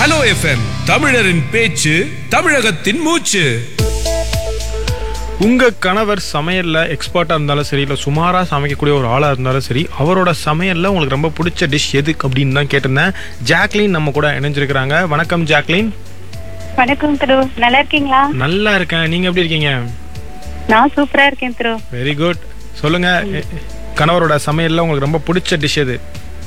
Hello FM தமிழரின் பேச்சு தமிழகத்தின் மூச்சு உங்க கணவர் சமையல்ல எக்ஸ்பர்ட்டா இருந்தாலும் சரி இல்ல சுமாரா சமைக்கக்கூடிய ஒரு ஆளா இருந்தாலும் சரி அவரோட சமையல்ல உங்களுக்கு ரொம்ப பிடிச்ச டிஷ் எது அப்படின்னு தான் கேட்டிருந்தேன் ஜாக்லின் நம்ம கூட இணைஞ்சிருக்கிறாங்க வணக்கம் ஜாக்லின் வணக்கம் திரு நல்லா இருக்கீங்களா நல்லா இருக்கேன் நீங்க எப்படி இருக்கீங்க நான் சூப்பரா இருக்கேன் திரு வெரி குட் சொல்லுங்க எ- கணவரோட சமையல்ல உங்களுக்கு ரொம்ப பிடிச்ச டிஷ் எது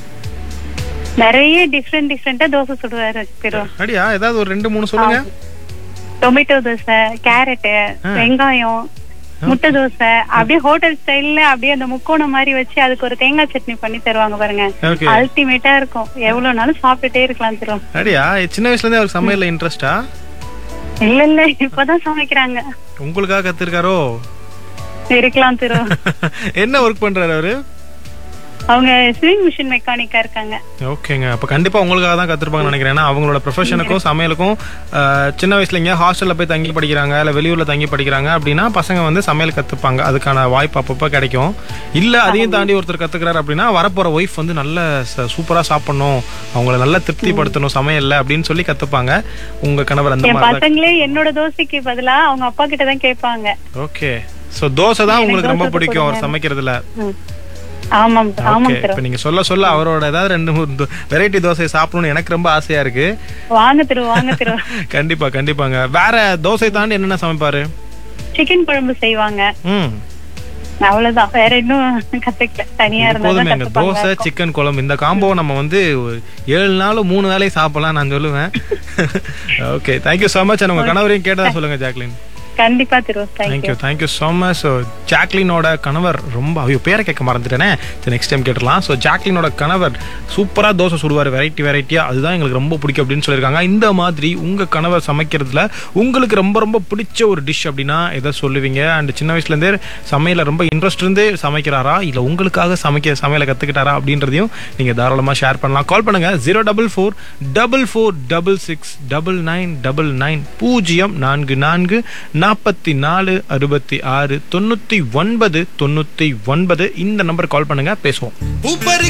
நிறைய டிஃப்ரெண்ட் டிஃப்ரெண்டா தோசை சுடுவாரு திரு அடியா ஏதாவது ஒரு ரெண்டு மூணு சொல்லுங்க டொமேட்டோ தோசை கேரட்டு வெங்காயம் முட்டை தோசை அப்படியே ஹோட்டல் ஸ்டைல்ல அப்படியே அந்த முக்கோணம் மாதிரி வச்சு அதுக்கு ஒரு தேங்காய் சட்னி பண்ணி தருவாங்க பாருங்க ஓகே அல்டிமேட்டா இருக்கும் எவ்வளவு நாளும் சாப்பிட்டுட்டே இருக்கலாம் திரு அடியா சின்ன வயசுல இருந்தே அவருக்கு சமையல்ல இன்ட்ரெஸ்டா இல்ல இல்ல இப்பதான் சமைக்கிறாங்க உங்களுக்காக கத்துருக்காரோ இருக்கலாம் திரு என்ன ஒர்க் பண்றாரு அவரு அவங்க ஸ்விங் மிஷின் மெக்கானிக்கா இருக்காங்க ஓகேங்க அப்ப கண்டிப்பா உங்களுக்காக தான் கத்துருப்பாங்கன்னு நினைக்கிறேன் ஏன்னா அவங்களோட ப்ரொஃபஷனுக்கும் சமையலுக்கும் ஆஹ், சின்ன வயசுல எங்கேயா ஹாஸ்டல்ல போய் தங்கி படிக்கிறாங்க இல்ல வெளியூர்ல தங்கி படிக்கிறாங்க அப்படின்னா பசங்க வந்து சமையல் கத்துப்பாங்க அதுக்கான வாய்ப்பு அப்பப்போ கிடைக்கும் இல்ல அதையும் தாண்டி ஒருத்தர் கத்துக்கிறாரு அப்படின்னா வரப்போற ஒய்ஃப் வந்து நல்ல ச- சூப்பரா சாப்பிடணும் அவங்கள நல்லா திருப்திப்படுத்தணும் சமையல்ல அப்படின்னு சொல்லி கத்துப்பாங்க உங்க கணவர் அந்த என் மாதிரி தான் பசங்களே என்னோட தோசைக்கு பதிலா அவங்க அப்பா கிட்ட தான் கேட்பாங்க ஓகே சோ தோசை தான் உங்களுக்கு ரொம்ப தோசை பிடிக்கும் அவர் போடுங்க. சமைக்கிறதுல ம். ஆமாம் ஆமாம் ஓகே திரு இப்ப நீங்க சொல்ல சொல்ல அவரோட ஏதாவது ரெண்டு மூணு வெரைட்டி தோசை சாப்பிடணும்னு எனக்கு ரொம்ப ஆசையா இருக்கு வாங்க திரு வாங்க திரு கண்டிப்பா கண்டிப்பாங்க வேற தோசை தாண்டி என்னென்ன சமைப்பாரு சிக்கன் குழம்பு செய்வாங்க ம் அவ்வளவுதான் வேற இன்னும் கத்துக்கல தனியா இருந்தா போதுமே தான் எங்க கத்துப்பாங்க. தோசை சிக்கன் குழம்பு இந்த காம்போ நம்ம வந்து ஒரு ஏழு நாள் மூணு வேலையை சாப்பிடலாம் நான் சொல்லுவேன் ஓகே தேங்க்யூ ஸோ மச் உங்க கணவரையும் கேட்டதா சொல்லுங்க ஜாக்லின் கண்டிப்பா திரு thank you thank you thank you so much so ஜாக்லினோட கணவர் ரொம்ப ஐயோ பேரை கேட்க மறந்துட்டேனே நெக்ஸ்ட் டைம் கேட்டுடலாம் ஸோ ஜாக்லினோட கணவர் சூப்பராக தோசை சுடுவார் வெரைட்டி வெரைட்டியாக அதுதான் எங்களுக்கு ரொம்ப பிடிக்கும் அப்படின்னு சொல்லியிருக்காங்க இந்த மாதிரி உங்கள் கணவர் சமைக்கிறதுல உங்களுக்கு ரொம்ப ரொம்ப பிடிச்ச ஒரு டிஷ் அப்படின்னா எதை சொல்லுவீங்க அண்ட் சின்ன வயசுலேருந்தே சமையல ரொம்ப இன்ட்ரெஸ்ட் இருந்து சமைக்கிறாரா இல்லை உங்களுக்காக சமைக்க சமையலை கற்றுக்கிட்டாரா அப்படின்றதையும் நீங்கள் தாராளமாக ஷேர் பண்ணலாம் கால் பண்ணுங்க zero double four double four double six double nine double nine பூஜ்ஜியம் நான்கு நான்கு நாற்பத்தி நாலு அறுபத்தி ஆறு தொண்ணூற்றி ஒன்பது தொண்ணூற்றி ஒன்பது இந்த நம்பர் கால் பண்ணுங்க பேசுவோம் பூப்பறி